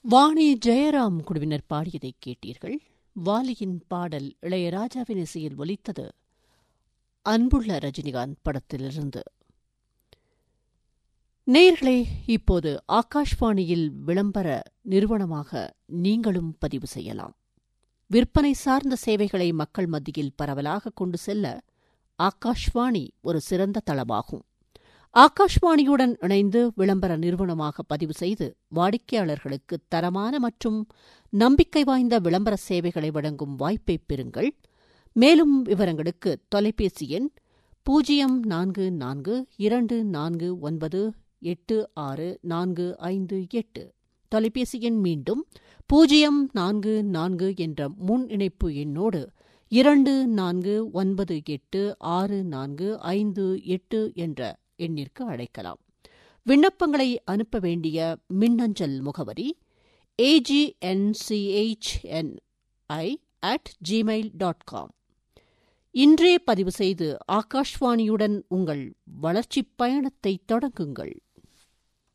வாணி ஜெயராம் குழுவினர் பாடியதை கேட்டீர்கள் வாலியின் பாடல் இளையராஜாவின் இசையில் ஒலித்தது அன்புள்ள ரஜினிகாந்த் படத்திலிருந்து நேர்களே இப்போது ஆகாஷ்வாணியில் விளம்பர நிறுவனமாக நீங்களும் பதிவு செய்யலாம் விற்பனை சார்ந்த சேவைகளை மக்கள் மத்தியில் பரவலாக கொண்டு செல்ல ஆகாஷ்வாணி ஒரு சிறந்த தளமாகும் ஆகாஷ்வாணியுடன் இணைந்து விளம்பர நிறுவனமாக பதிவு செய்து வாடிக்கையாளர்களுக்கு தரமான மற்றும் நம்பிக்கை வாய்ந்த விளம்பர சேவைகளை வழங்கும் வாய்ப்பை பெறுங்கள் மேலும் விவரங்களுக்கு தொலைபேசி எண் பூஜ்ஜியம் நான்கு நான்கு இரண்டு நான்கு ஒன்பது எட்டு ஆறு நான்கு ஐந்து எட்டு தொலைபேசி எண் மீண்டும் பூஜ்ஜியம் நான்கு நான்கு என்ற முன் இணைப்பு எண்ணோடு இரண்டு நான்கு ஒன்பது எட்டு ஆறு நான்கு ஐந்து எட்டு என்ற எண்ணிற்கு அழைக்கலாம் விண்ணப்பங்களை அனுப்ப வேண்டிய மின்னஞ்சல் முகவரி ஏஜிஎன்சிஹெச்என்ஐ அட் ஜிமெயில் டாட் காம் இன்றே பதிவு செய்து ஆகாஷ்வாணியுடன் உங்கள் வளர்ச்சிப் பயணத்தை தொடங்குங்கள்